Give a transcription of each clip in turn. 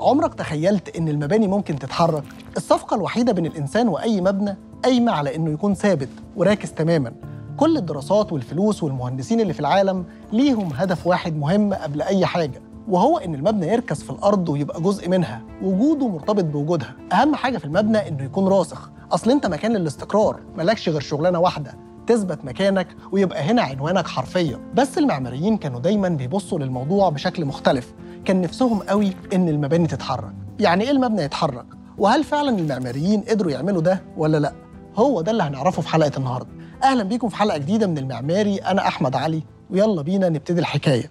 عمرك تخيلت إن المباني ممكن تتحرك؟ الصفقة الوحيدة بين الإنسان وأي مبنى قايمة على إنه يكون ثابت وراكز تماماً كل الدراسات والفلوس والمهندسين اللي في العالم ليهم هدف واحد مهم قبل أي حاجة وهو إن المبنى يركز في الأرض ويبقى جزء منها وجوده مرتبط بوجودها أهم حاجة في المبنى إنه يكون راسخ أصل أنت مكان للاستقرار مالكش غير شغلانة واحدة تثبت مكانك ويبقى هنا عنوانك حرفيا بس المعماريين كانوا دايما بيبصوا للموضوع بشكل مختلف كان نفسهم قوي ان المباني تتحرك يعني ايه المبنى يتحرك وهل فعلا المعماريين قدروا يعملوا ده ولا لا هو ده اللي هنعرفه في حلقه النهارده اهلا بيكم في حلقه جديده من المعماري انا احمد علي ويلا بينا نبتدي الحكايه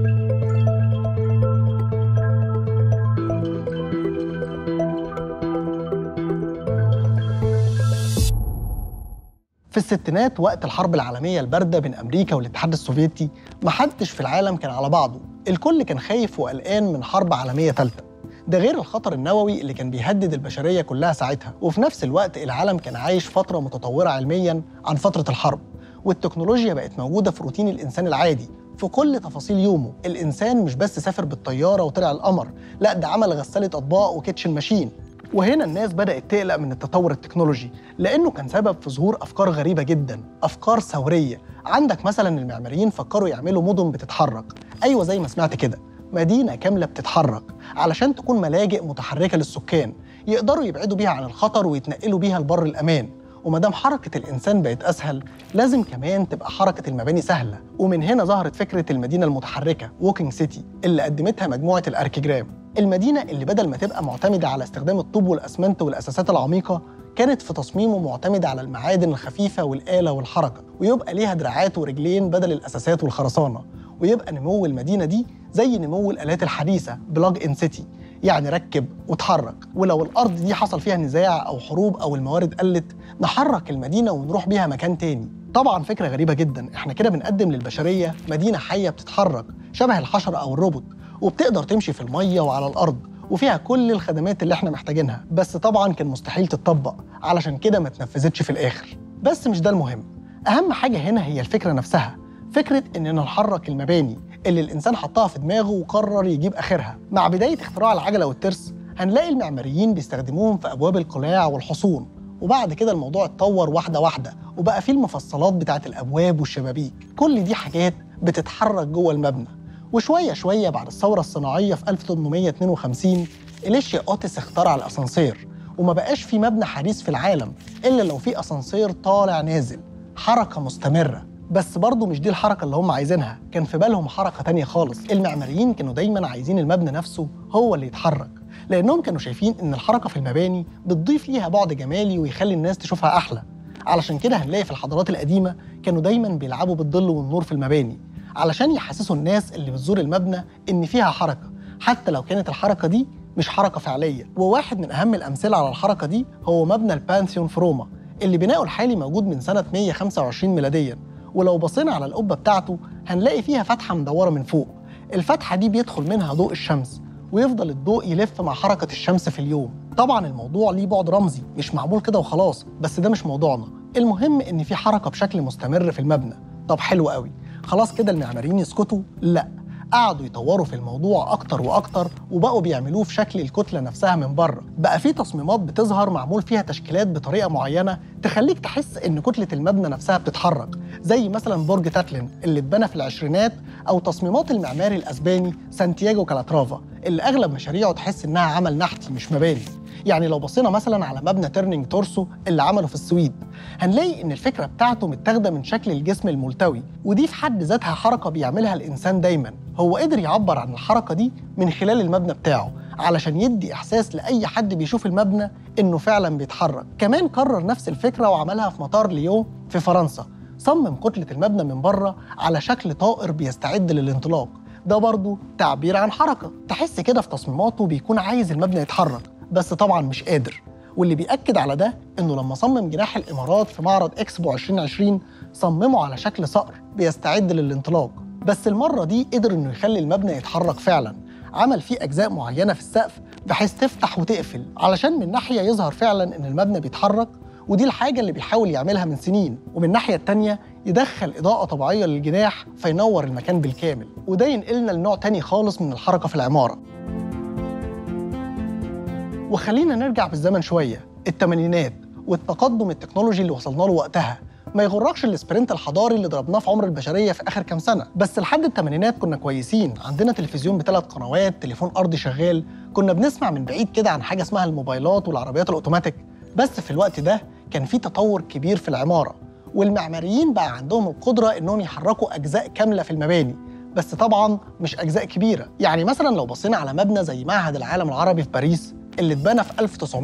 في الستينات وقت الحرب العالمية الباردة بين أمريكا والاتحاد السوفيتي محدش في العالم كان على بعضه الكل كان خايف وقلقان من حرب عالمية ثالثة ده غير الخطر النووي اللي كان بيهدد البشرية كلها ساعتها وفي نفس الوقت العالم كان عايش فترة متطورة علميا عن فترة الحرب والتكنولوجيا بقت موجودة في روتين الإنسان العادي في كل تفاصيل يومه الإنسان مش بس سافر بالطيارة وطلع القمر لا ده عمل غسالة أطباق وكيتشن ماشين وهنا الناس بدأت تقلق من التطور التكنولوجي لأنه كان سبب في ظهور أفكار غريبة جدا أفكار ثورية عندك مثلا المعماريين فكروا يعملوا مدن بتتحرك أيوة زي ما سمعت كده مدينة كاملة بتتحرك علشان تكون ملاجئ متحركة للسكان يقدروا يبعدوا بيها عن الخطر ويتنقلوا بيها لبر الأمان وما دام حركة الإنسان بقت أسهل لازم كمان تبقى حركة المباني سهلة ومن هنا ظهرت فكرة المدينة المتحركة ووكينج سيتي اللي قدمتها مجموعة الأركيجرام المدينة اللي بدل ما تبقى معتمدة على استخدام الطوب والأسمنت والأساسات العميقة كانت في تصميمه معتمدة على المعادن الخفيفة والآلة والحركة ويبقى ليها دراعات ورجلين بدل الأساسات والخرسانة ويبقى نمو المدينة دي زي نمو الآلات الحديثة بلاج إن سيتي يعني ركب وتحرك ولو الأرض دي حصل فيها نزاع أو حروب أو الموارد قلت نحرك المدينة ونروح بيها مكان تاني طبعا فكرة غريبة جدا احنا كده بنقدم للبشرية مدينة حية بتتحرك شبه الحشرة أو الروبوت وبتقدر تمشي في المية وعلى الأرض وفيها كل الخدمات اللي احنا محتاجينها بس طبعا كان مستحيل تتطبق علشان كده ما اتنفذتش في الآخر بس مش ده المهم أهم حاجة هنا هي الفكرة نفسها فكرة إننا نحرك المباني اللي الإنسان حطها في دماغه وقرر يجيب آخرها مع بداية اختراع العجلة والترس هنلاقي المعماريين بيستخدموهم في أبواب القلاع والحصون وبعد كده الموضوع اتطور واحدة واحدة وبقى فيه المفصلات بتاعة الأبواب والشبابيك كل دي حاجات بتتحرك جوه المبنى وشوية شوية بعد الثورة الصناعية في 1852 إليشيا أوتس اخترع الأسانسير وما بقاش في مبنى حديث في العالم إلا لو في أسانسير طالع نازل حركة مستمرة بس برضه مش دي الحركة اللي هم عايزينها كان في بالهم حركة تانية خالص المعماريين كانوا دايما عايزين المبنى نفسه هو اللي يتحرك لأنهم كانوا شايفين إن الحركة في المباني بتضيف ليها بعد جمالي ويخلي الناس تشوفها أحلى علشان كده هنلاقي في الحضارات القديمة كانوا دايما بيلعبوا بالظل والنور في المباني علشان يحسسوا الناس اللي بتزور المبنى إن فيها حركة حتى لو كانت الحركة دي مش حركة فعلية وواحد من أهم الأمثلة على الحركة دي هو مبنى البانثيون في روما اللي بناؤه الحالي موجود من سنة 125 ميلاديا ولو بصينا على القبة بتاعته هنلاقي فيها فتحة مدورة من فوق الفتحة دي بيدخل منها ضوء الشمس ويفضل الضوء يلف مع حركة الشمس في اليوم طبعا الموضوع ليه بعد رمزي مش معمول كده وخلاص بس ده مش موضوعنا المهم ان في حركة بشكل مستمر في المبنى طب حلو قوي خلاص كده المعماريين يسكتوا لا قعدوا يطوروا في الموضوع اكتر واكتر وبقوا بيعملوه في شكل الكتله نفسها من بره بقى في تصميمات بتظهر معمول فيها تشكيلات بطريقه معينه تخليك تحس ان كتله المبنى نفسها بتتحرك زي مثلا برج تاتلين اللي اتبنى في العشرينات او تصميمات المعماري الاسباني سانتياغو كالاترافا اللي اغلب مشاريعه تحس انها عمل نحتي مش مباني يعني لو بصينا مثلا على مبنى تيرنينج تورسو اللي عمله في السويد هنلاقي ان الفكره بتاعته متاخده من شكل الجسم الملتوي ودي في حد ذاتها حركه بيعملها الانسان دايما هو قدر يعبر عن الحركه دي من خلال المبنى بتاعه علشان يدي احساس لاي حد بيشوف المبنى انه فعلا بيتحرك كمان كرر نفس الفكره وعملها في مطار ليون في فرنسا صمم كتله المبنى من بره على شكل طائر بيستعد للانطلاق ده برضه تعبير عن حركه تحس كده في تصميماته بيكون عايز المبنى يتحرك بس طبعا مش قادر واللي بيأكد على ده إنه لما صمم جناح الإمارات في معرض إكسبو 2020 صممه على شكل صقر بيستعد للانطلاق بس المرة دي قدر إنه يخلي المبنى يتحرك فعلا عمل فيه أجزاء معينة في السقف بحيث تفتح وتقفل علشان من ناحية يظهر فعلا إن المبنى بيتحرك ودي الحاجة اللي بيحاول يعملها من سنين ومن الناحية التانية يدخل إضاءة طبيعية للجناح فينور المكان بالكامل وده ينقلنا لنوع تاني خالص من الحركة في العمارة وخلينا نرجع بالزمن شوية الثمانينات والتقدم التكنولوجي اللي وصلنا له وقتها ما يغركش السبرنت الحضاري اللي ضربناه في عمر البشريه في اخر كام سنه بس لحد الثمانينات كنا كويسين عندنا تلفزيون بثلاث قنوات تليفون ارضي شغال كنا بنسمع من بعيد كده عن حاجه اسمها الموبايلات والعربيات الاوتوماتيك بس في الوقت ده كان في تطور كبير في العماره والمعماريين بقى عندهم القدره انهم يحركوا اجزاء كامله في المباني بس طبعا مش اجزاء كبيره يعني مثلا لو بصينا على مبنى زي معهد العالم العربي في باريس اللي اتبنى في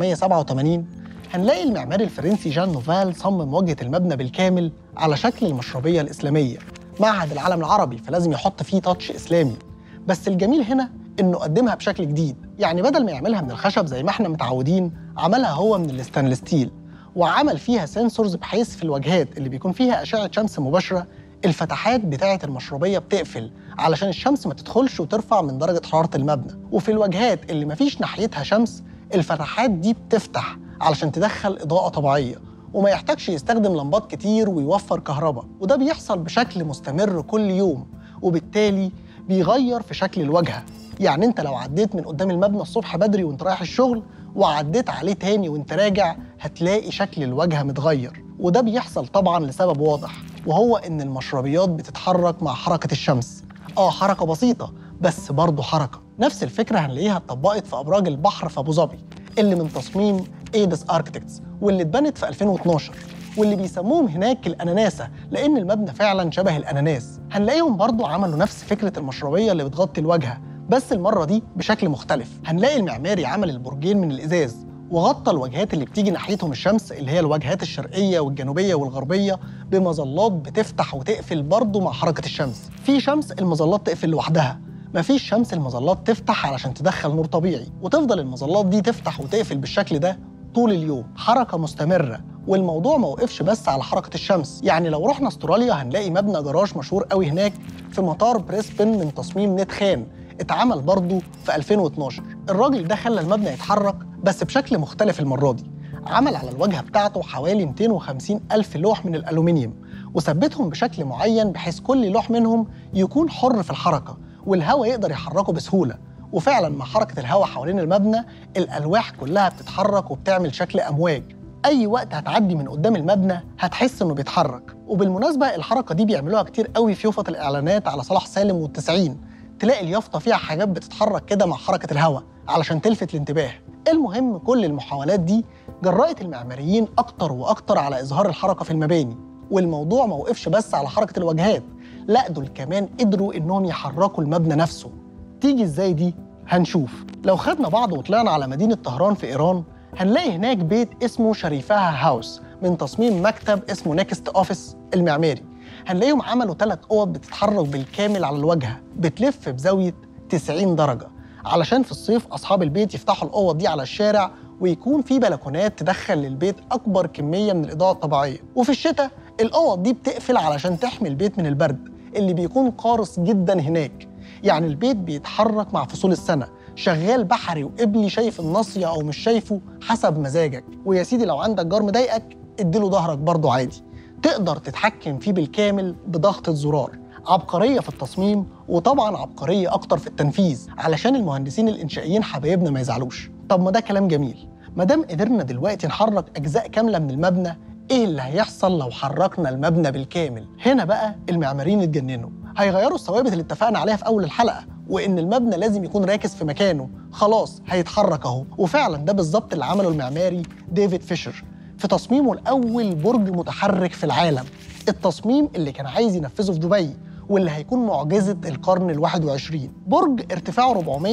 1987 هنلاقي المعماري الفرنسي جان نوفال صمم واجهه المبنى بالكامل على شكل المشربيه الاسلاميه معهد العالم العربي فلازم يحط فيه تاتش اسلامي بس الجميل هنا انه قدمها بشكل جديد يعني بدل ما يعملها من الخشب زي ما احنا متعودين عملها هو من الستانلس ستيل وعمل فيها سنسورز بحيث في الواجهات اللي بيكون فيها اشعه شمس مباشره الفتحات بتاعه المشربيه بتقفل علشان الشمس ما تدخلش وترفع من درجه حراره المبنى وفي الواجهات اللي مفيش ناحيتها شمس الفتحات دي بتفتح علشان تدخل اضاءه طبيعيه وما يحتاجش يستخدم لمبات كتير ويوفر كهرباء وده بيحصل بشكل مستمر كل يوم وبالتالي بيغير في شكل الواجهه يعني انت لو عديت من قدام المبنى الصبح بدري وانت رايح الشغل وعديت عليه تاني وانت راجع هتلاقي شكل الواجهه متغير وده بيحصل طبعا لسبب واضح وهو ان المشربيات بتتحرك مع حركه الشمس اه حركه بسيطه بس برضه حركه نفس الفكره هنلاقيها اتطبقت في ابراج البحر في ابو ظبي اللي من تصميم ايدس اركتكتس واللي اتبنت في 2012 واللي بيسموهم هناك الاناناسه لان المبنى فعلا شبه الاناناس هنلاقيهم برضو عملوا نفس فكره المشربيه اللي بتغطي الواجهه بس المره دي بشكل مختلف هنلاقي المعماري عمل البرجين من الازاز وغطى الواجهات اللي بتيجي ناحيتهم الشمس اللي هي الواجهات الشرقيه والجنوبيه والغربيه بمظلات بتفتح وتقفل برضه مع حركه الشمس في شمس المظلات تقفل لوحدها مفيش شمس المظلات تفتح علشان تدخل نور طبيعي وتفضل المظلات دي تفتح وتقفل بالشكل ده طول اليوم حركه مستمره والموضوع ما وقفش بس على حركه الشمس يعني لو رحنا استراليا هنلاقي مبنى جراج مشهور قوي هناك في مطار بريسبن من تصميم نت خان اتعمل برضه في 2012 الراجل ده خلى المبنى يتحرك بس بشكل مختلف المره دي عمل على الواجهه بتاعته حوالي 250 ألف لوح من الألومنيوم وثبتهم بشكل معين بحيث كل لوح منهم يكون حر في الحركة والهواء يقدر يحركه بسهولة وفعلا مع حركة الهواء حوالين المبنى الألواح كلها بتتحرك وبتعمل شكل أمواج أي وقت هتعدي من قدام المبنى هتحس إنه بيتحرك وبالمناسبة الحركة دي بيعملوها كتير قوي في يافط الإعلانات على صلاح سالم والتسعين تلاقي اليافطة فيها حاجات بتتحرك كده مع حركة الهواء علشان تلفت الانتباه المهم كل المحاولات دي جرأت المعماريين أكتر وأكتر على إظهار الحركة في المباني والموضوع ما وقفش بس على حركة الواجهات لا دول كمان قدروا إنهم يحركوا المبنى نفسه تيجي إزاي دي؟ هنشوف لو خدنا بعض وطلعنا على مدينة طهران في إيران هنلاقي هناك بيت اسمه شريفها هاوس من تصميم مكتب اسمه نيكست اوفيس المعماري هنلاقيهم عملوا ثلاث اوض بتتحرك بالكامل على الواجهه بتلف بزاويه 90 درجه علشان في الصيف اصحاب البيت يفتحوا الاوض دي على الشارع ويكون في بلكونات تدخل للبيت اكبر كميه من الاضاءه الطبيعيه وفي الشتاء الاوض دي بتقفل علشان تحمي البيت من البرد اللي بيكون قارس جدا هناك يعني البيت بيتحرك مع فصول السنه شغال بحري وقبلي شايف الناصيه او مش شايفه حسب مزاجك ويا سيدي لو عندك جار مضايقك اديله ظهرك برضه عادي تقدر تتحكم فيه بالكامل بضغطة زرار عبقرية في التصميم وطبعا عبقرية أكتر في التنفيذ علشان المهندسين الإنشائيين حبايبنا ما يزعلوش طب ما ده كلام جميل ما دام قدرنا دلوقتي نحرك أجزاء كاملة من المبنى إيه اللي هيحصل لو حركنا المبنى بالكامل؟ هنا بقى المعماريين اتجننوا هيغيروا الثوابت اللي اتفقنا عليها في أول الحلقة وإن المبنى لازم يكون راكز في مكانه خلاص هيتحرك أهو وفعلا ده بالظبط اللي عمله المعماري ديفيد فيشر في تصميمه الأول برج متحرك في العالم التصميم اللي كان عايز ينفذه في دبي واللي هيكون معجزة القرن الواحد وعشرين برج ارتفاعه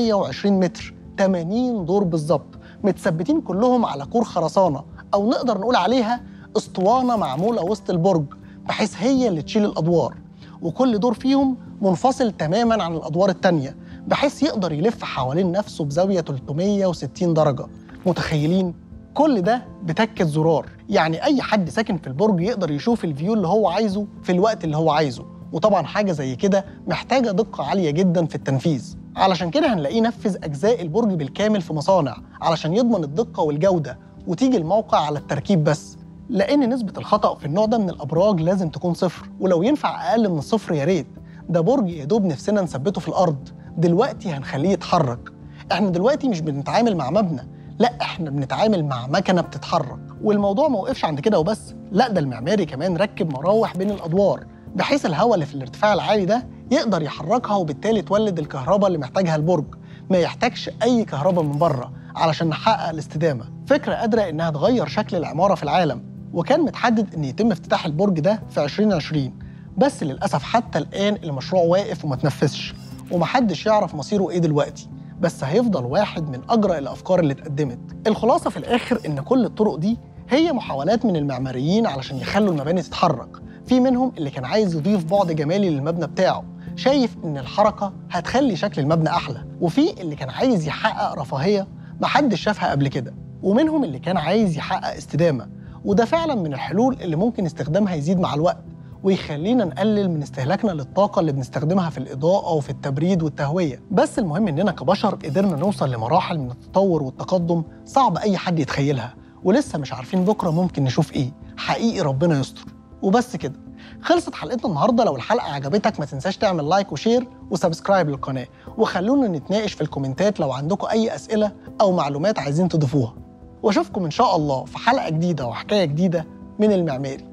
420 متر 80 دور بالظبط متثبتين كلهم على كور خرسانة أو نقدر نقول عليها اسطوانة معمولة وسط البرج بحيث هي اللي تشيل الأدوار وكل دور فيهم منفصل تماما عن الأدوار التانية بحيث يقدر يلف حوالين نفسه بزاوية 360 درجة متخيلين كل ده بتكة زرار يعني أي حد ساكن في البرج يقدر يشوف الفيو اللي هو عايزه في الوقت اللي هو عايزه وطبعا حاجة زي كده محتاجة دقة عالية جدا في التنفيذ علشان كده هنلاقيه نفذ أجزاء البرج بالكامل في مصانع علشان يضمن الدقة والجودة وتيجي الموقع على التركيب بس لأن نسبة الخطأ في النوع ده من الأبراج لازم تكون صفر ولو ينفع أقل من الصفر يا ريت ده برج يا دوب نفسنا نثبته في الأرض دلوقتي هنخليه يتحرك احنا دلوقتي مش بنتعامل مع مبنى لا احنا بنتعامل مع مكنه بتتحرك والموضوع ما وقفش عند كده وبس لا ده المعماري كمان ركب مراوح بين الادوار بحيث الهواء اللي في الارتفاع العالي ده يقدر يحركها وبالتالي تولد الكهرباء اللي محتاجها البرج ما يحتاجش اي كهرباء من بره علشان نحقق الاستدامه فكره قادره انها تغير شكل العماره في العالم وكان متحدد ان يتم افتتاح البرج ده في 2020 بس للاسف حتى الان المشروع واقف وما تنفذش ومحدش يعرف مصيره ايه دلوقتي بس هيفضل واحد من اجرأ الافكار اللي اتقدمت الخلاصه في الاخر ان كل الطرق دي هي محاولات من المعماريين علشان يخلوا المباني تتحرك في منهم اللي كان عايز يضيف بعد جمالي للمبنى بتاعه شايف ان الحركه هتخلي شكل المبنى احلى وفي اللي كان عايز يحقق رفاهيه محدش شافها قبل كده ومنهم اللي كان عايز يحقق استدامه وده فعلا من الحلول اللي ممكن استخدامها يزيد مع الوقت ويخلينا نقلل من استهلاكنا للطاقة اللي بنستخدمها في الإضاءة وفي التبريد والتهوية بس المهم إننا كبشر قدرنا نوصل لمراحل من التطور والتقدم صعب أي حد يتخيلها ولسه مش عارفين بكرة ممكن نشوف إيه حقيقي ربنا يستر وبس كده خلصت حلقتنا النهارده لو الحلقه عجبتك ما تنساش تعمل لايك وشير وسبسكرايب للقناه وخلونا نتناقش في الكومنتات لو عندكم اي اسئله او معلومات عايزين تضيفوها واشوفكم ان شاء الله في حلقه جديده وحكايه جديده من المعماري